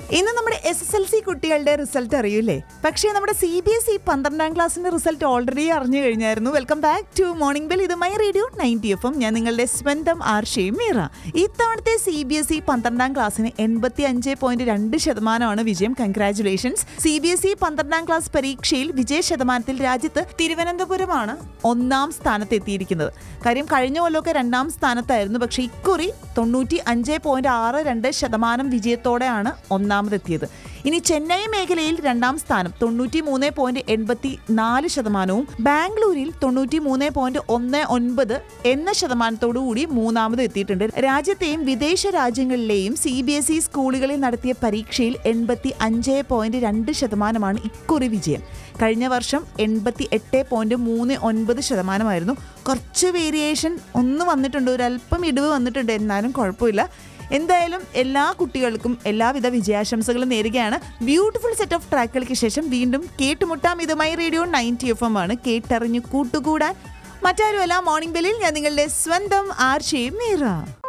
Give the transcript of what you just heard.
ഇന്ന് നമ്മുടെ S S L C കുട്ടികളുടെ റിസൾട്ട് അറിയൂലേ പക്ഷേ നമ്മുടെ സി ബി എസ് ഇ പന്ത്രണ്ടാം ക്ലാസ്സിന്റെ റിസൾട്ട് ഓൾറെഡി അറിഞ്ഞു കഴിഞ്ഞായിരുന്നു welcome back to morning bell ഇത് my radio ninety F M ഞാൻ നിങ്ങളുടെ സ്വന്തം ആർഷയും മീറ ഇത്തവണത്തെ സി ബി എസ് ഇ പന്ത്രണ്ടാം ക്ലാസ്സിന് എൺപത്തി അഞ്ച് പോയിന്റ് രണ്ട് ശതമാനമാണ് വിജയം congratulations C B S E പന്ത്രണ്ടാം ക്ലാസ് പരീക്ഷയിൽ വിജയ ശതമാനത്തിൽ രാജ്യത്ത് തിരുവനന്തപുരമാണ് ഒന്നാം സ്ഥാനത്ത് എത്തിയിരിക്കുന്നത് കാര്യം കഴിഞ്ഞ കൊല്ലമൊക്കെ രണ്ടാം സ്ഥാനത്തായിരുന്നു പക്ഷേ ഇക്കുറി തൊണ്ണൂറ്റി അഞ്ച് പോയിന്റ് ആറ് രണ്ട് ശതമാനം വിജയത്തോടെയാണ് ഒന്നാമതെത്തിയത് ഇനി ചെന്നൈ മേഖലയിൽ രണ്ടാം സ്ഥാനം തൊണ്ണൂറ്റി മൂന്ന് പോയിന്റ് എൺപത്തി നാല് ശതമാനവും ബാംഗ്ലൂരിൽ തൊണ്ണൂറ്റി മൂന്ന് പോയിന്റ് ഒന്ന് ഒൻപത് എന്ന ശതമാനത്തോടു കൂടി മൂന്നാമത് എത്തിയിട്ടുണ്ട് രാജ്യത്തെയും വിദേശ രാജ്യങ്ങളിലെയും സി ബി എസ് ഇ സ്കൂളുകളിൽ നടത്തിയ പരീക്ഷയിൽ എൺപത്തി അഞ്ച് പോയിന്റ് രണ്ട് ശതമാനമാണ് ഇക്കുറി വിജയം കഴിഞ്ഞ വർഷം എൺപത്തി എട്ട് പോയിന്റ് മൂന്ന് ഒൻപത് ശതമാനമായിരുന്നു കുറച്ച് വേരിയേഷൻ ഒന്ന് വന്നിട്ടുണ്ട് ഒരല്പം ഇടിവ് വന്നിട്ടുണ്ട് എന്നാലും കുഴപ്പമില്ല എന്തായാലും എല്ലാ കുട്ടികൾക്കും എല്ലാവിധ വിജയാശംസകളും നേരുകയാണ് ബ്യൂട്ടിഫുൾ സെറ്റ് ഓഫ് ട്രാക്കുകൾക്ക് ശേഷം വീണ്ടും കേട്ടുമുട്ടാം ഇത് my radio ninety F M ആണ് കേട്ടറിഞ്ഞു കൂട്ടുകൂടാൻ മറ്റാരുമല്ല മോർണിംഗ് ബെല്ലിൽ ഞാൻ നിങ്ങളുടെ സ്വന്തം ആർഷയും മീറ